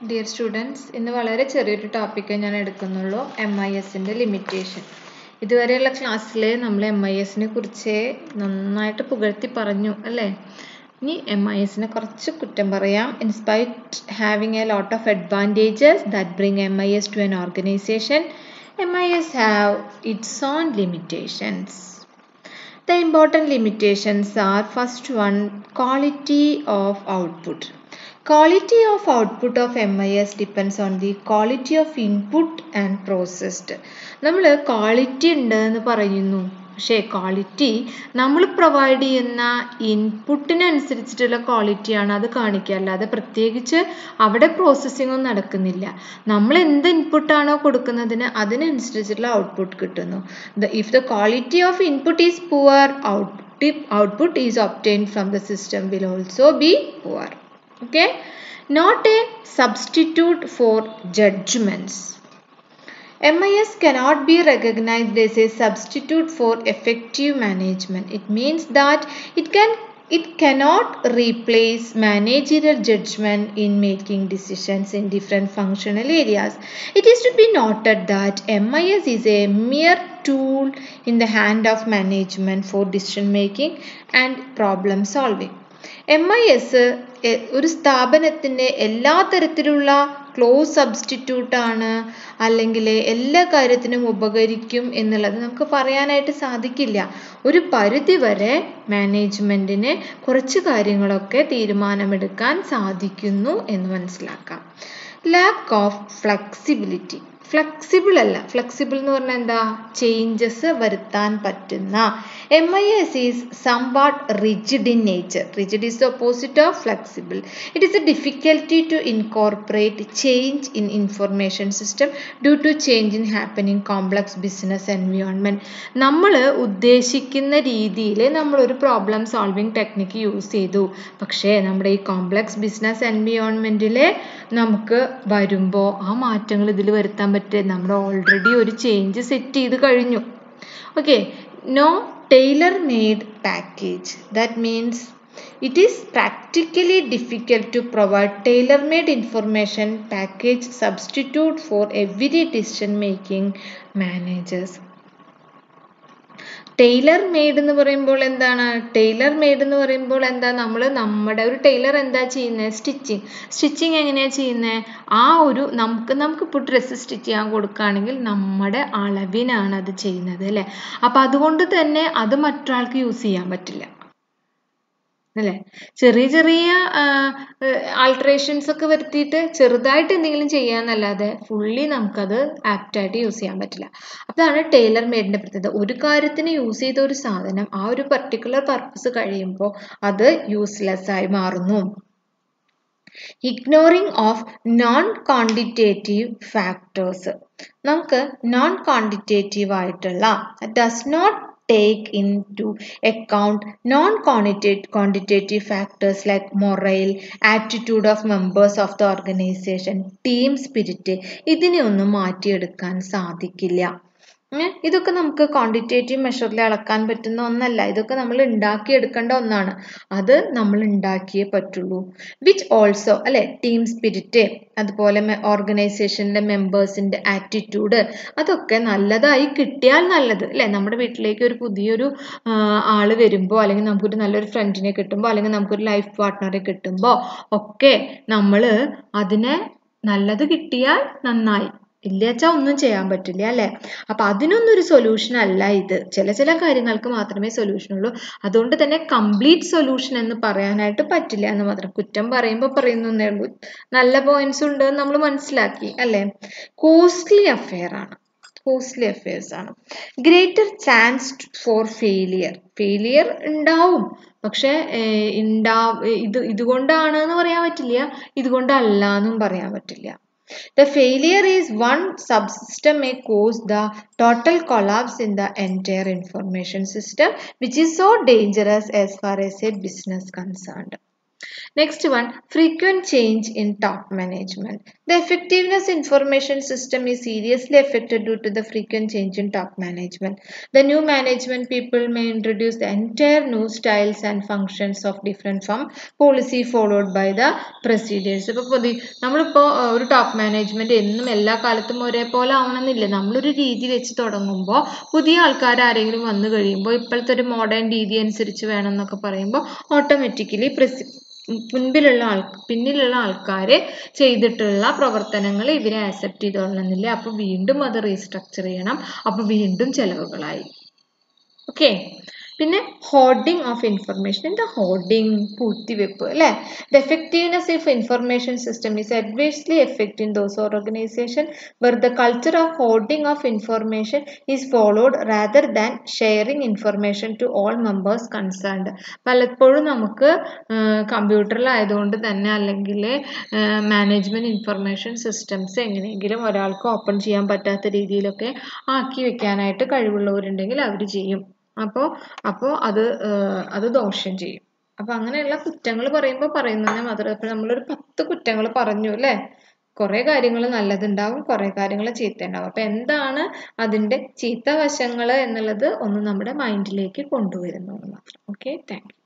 Dear students ഇന്ന് വളരെ ചെറിയൊരു ടോപ്പിക്കേ ഞാൻ എടുക്കുന്നുള്ളൂ എം ഐ എസിൻ്റെ ലിമിറ്റേഷൻ ഇതുവരെയുള്ള ക്ലാസ്സിൽ നമ്മൾ എം ഐ എസിനെ കുറിച്ച് നന്നായിട്ട് പുകഴ്ത്തി പറഞ്ഞു അല്ലേ ഇനി എം ഐ എസിനെ കുറച്ച് കുറ്റം പറയാം in spite having a lot of advantages that bring M I S to an organisation M I S have its own limitations The important limitations are first one quality of output. Quality of output of MIS depends on the quality of input and processed. നമ്മൾ quality ഉണ്ട് എന്ന് പറയുന്നു പക്ഷേ quality നമ്മൾ provide ചെയ്യുന്ന ഇൻപുട്ടിനനുസരിച്ചിട്ടുള്ള ക്വാളിറ്റിയാണ് അത് കാണിക്കുക അല്ലാതെ പ്രത്യേകിച്ച് അവിടെ പ്രോസസ്സിംഗ് ഒന്നും നടക്കുന്നില്ല നമ്മൾ എന്ത് ഇൻപുട്ടാണോ കൊടുക്കുന്നതിന് അതിനനുസരിച്ചിട്ടുള്ള ഔട്ട്പുട്ട് കിട്ടുന്നു the if the quality of input is poor output output is obtain from the system will also be poor okay not a substitute for judgments MIS cannot be recognized as a substitute for effective management. It means that it can it cannot replace managerial judgment in making decisions in different functional areas. It is to be noted that MIS is a mere tool in the hand of management for decision making and problem solving. M I S ഒരു സ്ഥാപനത്തിൻ്റെ എല്ലാ തരത്തിലുള്ള close substitute ആണ് അല്ലെങ്കിൽ എല്ലാ കാര്യത്തിനും ഉപകരിക്കും എന്നുള്ളത് നമുക്ക് പറയാനായിട്ട് സാധിക്കില്ല ഒരു പരിധി വരെ മാനേജ്മെൻറ്റിന് കുറച്ച് കാര്യങ്ങളൊക്കെ തീരുമാനമെടുക്കാൻ സാധിക്കുന്നു എന്ന് മനസ്സിലാക്കാം ലാക്ക് ഓഫ് ഫ്ലെക്സിബിലിറ്റി ഫ്ലെക്സിബിൾ അല്ല ഫ്ലെക്സിബിൾ എന്ന് പറഞ്ഞാൽ എന്താ ചേഞ്ചസ് വരുത്താൻ പറ്റുന്ന M I S is somewhat rigid in nature rigid is the opposite of flexible it is a difficulty to incorporate change in information system due to change in happening complex business environment നമ്മൾ ഉദ്ദേശിക്കുന്ന രീതിയിൽ നമ്മളൊരു problem solving technique use ചെയ്തു പക്ഷേ നമ്മുടെ ഈ complex business എൻവയോൺമെൻറ്റിൽ നമുക്ക് വരുമ്പോൾ ആ മാറ്റങ്ങൾ ഇതിൽ വരുത്താൻ പറ്റുക നമ്മൾ ഓൾറെഡി ഒരു ചേഞ്ച് സെറ്റ് ചെയ്ത് കഴിഞ്ഞു okay no tailor made package that means it is practically difficult to provide tailor-made information package substitute for every decision making managers tailor made എന്ന് പറയുമ്പോൾ എന്താണ് ടൈലർ മെയ്ഡ് എന്ന് പറയുമ്പോൾ എന്താ നമ്മൾ നമ്മുടെ ഒരു ടൈലർ എന്താ ചെയ്യുന്നത് സ്റ്റിച്ചിങ് സ്റ്റിച്ചിങ് എങ്ങനെയാണ് ചെയ്യുന്നത് ആ ഒരു നമുക്ക് നമുക്ക് ഇപ്പോൾ ഡ്രസ്സ് സ്റ്റിച്ച് ചെയ്യാൻ കൊടുക്കുകയാണെങ്കിൽ നമ്മുടെ അളവിനാണ് അത് ചെയ്യുന്നത് അല്ലേ അപ്പം അതുകൊണ്ട് തന്നെ അത് മറ്റൊരാൾക്ക് യൂസ് ചെയ്യാൻ പറ്റില്ല അല്ലേ ചെറിയ ചെറിയ ആൾട്രേഷൻസ് ഒക്കെ വരുത്തിയിട്ട് ചെറുതായിട്ട് എന്തെങ്കിലും ചെയ്യാന്നല്ലാതെ ഫുള്ളി നമുക്കത് ആപ്റ്റായിട്ട് യൂസ് ചെയ്യാൻ പറ്റില്ല അതാണ് ടൈലർ മെയ്ഡിന്റെ പ്രത്യേകത ഒരു കാര്യത്തിന് യൂസ് ചെയ്ത ഒരു സാധനം ആ ഒരു പർട്ടിക്കുലർ പർപ്പസ് കഴിയുമ്പോൾ അത് യൂസ്ലെസ് ആയി മാറുന്നു ignoring of non quantitative factors നമുക്ക് നോൺ ക്വാണ്ടിറ്റേറ്റീവ് ആയിട്ടുള്ള does not take into account non-quantitative factors like morale, attitude of members of the organization, team spirit ഇതിനെ ഒന്നും മാറ്റിയെടുക്കാൻ സാധിക്കില്ല ഇതൊക്കെ നമുക്ക് ക്വാണ്ടിറ്റേറ്റീവ് മെഷറിൽ അളക്കാൻ പറ്റുന്ന ഒന്നല്ല ഇതൊക്കെ നമ്മൾ ഉണ്ടാക്കിയെടുക്കേണ്ട ഒന്നാണ് അത് നമ്മൾ ഉണ്ടാക്കിയേ പറ്റുള്ളൂ വിച്ച് ഓൾസോ അല്ലെ ടീം സ്പിരിറ്റ് അതുപോലെ ഓർഗനൈസേഷനിലെ മെമ്പേഴ്സിന്റെ ആറ്റിറ്റ്യൂഡ് അതൊക്കെ നല്ലതായി കിട്ടിയാൽ നല്ലത് അല്ലെ നമ്മുടെ വീട്ടിലേക്ക് ഒരു പുതിയൊരു ആള് വരുമ്പോൾ അല്ലെങ്കിൽ നമുക്കൊരു നല്ലൊരു ഫ്രണ്ടിനെ കിട്ടുമ്പോൾ അല്ലെങ്കിൽ നമുക്കൊരു ലൈഫ് പാർട്ട്ണറെ കിട്ടുമ്പോൾ ഒക്കെ നമ്മൾ അതിനെ നല്ലത് കിട്ടിയാൽ നന്നായി ഇല്ലാച്ചാൽ ഒന്നും ചെയ്യാൻ പറ്റില്ല അല്ലേ അപ്പൊ അതിനൊന്നും ഒരു സൊല്യൂഷൻ അല്ല ഇത് ചില ചില കാര്യങ്ങൾക്ക് മാത്രമേ സൊല്യൂഷൻ ഉള്ളൂ അതുകൊണ്ട് തന്നെ കംപ്ലീറ്റ് സൊല്യൂഷൻ എന്ന് പറയാനായിട്ട് പറ്റില്ല എന്ന് മാത്രം കുറ്റം പറയുമ്പോൾ പറയുന്നേ ഉള്ളൂ നല്ല പോയിന്റ്സ് ഉണ്ട് എന്ന് നമ്മൾ മനസ്സിലാക്കി അല്ലേ കോസ്റ്റ്ലി അഫെയർ ആണ് കോസ്റ്റ്ലി അഫെയർസ് ആണ് greater chance for failure failure ഉണ്ടാവും പക്ഷെ ഉണ്ടാ ഇത് ഇതുകൊണ്ടാണ് എന്ന് പറയാൻ പറ്റില്ല ഇതുകൊണ്ടല്ല എന്നും പറയാൻ പറ്റില്ല The failure is one subsystem may cause the total collapse in the entire information system which is so dangerous as far as a business concerned. Next one frequent change in top management the effectiveness information system is seriously affected due to the frequent change in top management the new management people may introduce the entire new styles and functions of different from policy followed by the procedures ഇപ്പോൾ പുതിയ നമ്മളിപ്പോൾ ഒരു top management എന്നും എല്ലാ കാലത്തും ഒരേപോലെ ആവണമെന്നില്ല നമ്മളൊരു രീതി വെച്ച് തുടങ്ങുമ്പോൾ പുതിയ ആൾക്കാർ ആരെങ്കിലും വന്നു കഴിയുമ്പോൾ ഇപ്പോഴത്തെ ഒരു മോഡേൺ രീതി അനുസരിച്ച് വേണം എന്നൊക്കെ പറയുമ്പോൾ ഓട്ടോമാറ്റിക്കലി പ്രസി മുൻപിലുള്ള ആൾ പിന്നിലുള്ള ആൾക്കാർ ചെയ്തിട്ടുള്ള പ്രവർത്തനങ്ങൾ ഇവരെ ആക്സെപ്റ്റ് ചെയ്തോളണമെന്നില്ല അപ്പോൾ വീണ്ടും അത് റീസ്ട്രക്ചർ ചെയ്യണം അപ്പോൾ വീണ്ടും ചെലവുകളായി ഓക്കെ പിന്നെ ഹോർഡിംഗ് ഓഫ് ഇൻഫർമേഷൻ എന്താ ഹോർഡിംഗ് പൂഴ്ത്തിവെപ്പ് അല്ലേ the effectiveness of information system is adversely affect in those organisation where the culture of hoarding of information is followed rather than sharing information to all members concerned പലപ്പോഴും നമുക്ക് കമ്പ്യൂട്ടറിലായതുകൊണ്ട് തന്നെ അല്ലെങ്കിൽ management information systems എങ്ങനെയെങ്കിലും ഒരാൾക്ക് open ചെയ്യാൻ പറ്റാത്ത രീതിയിലൊക്കെ ആക്കി വെക്കാനായിട്ട് കഴിവുള്ളവരുണ്ടെങ്കിൽ അവർ ചെയ്യും അപ്പോൾ അപ്പോൾ അത് അത് ദോഷം ചെയ്യും അപ്പോൾ അങ്ങനെയുള്ള കുറ്റങ്ങൾ പറയുമ്പോൾ പറയുന്നതിനെ മാത്രം അപ്പോൾ നമ്മളൊരു പത്ത് കുറ്റങ്ങൾ പറഞ്ഞു അല്ലേ കുറേ കാര്യങ്ങൾ നല്ലതുണ്ടാവും കുറേ കാര്യങ്ങൾ ചീത്ത ഉണ്ടാവും അപ്പോൾ എന്താണ് അതിൻ്റെ ചീത്ത വശങ്ങൾ എന്നുള്ളത് ഒന്ന് നമ്മുടെ മൈൻഡിലേക്ക് കൊണ്ടുവരുന്നു മാത്രം ഓക്കെ താങ്ക്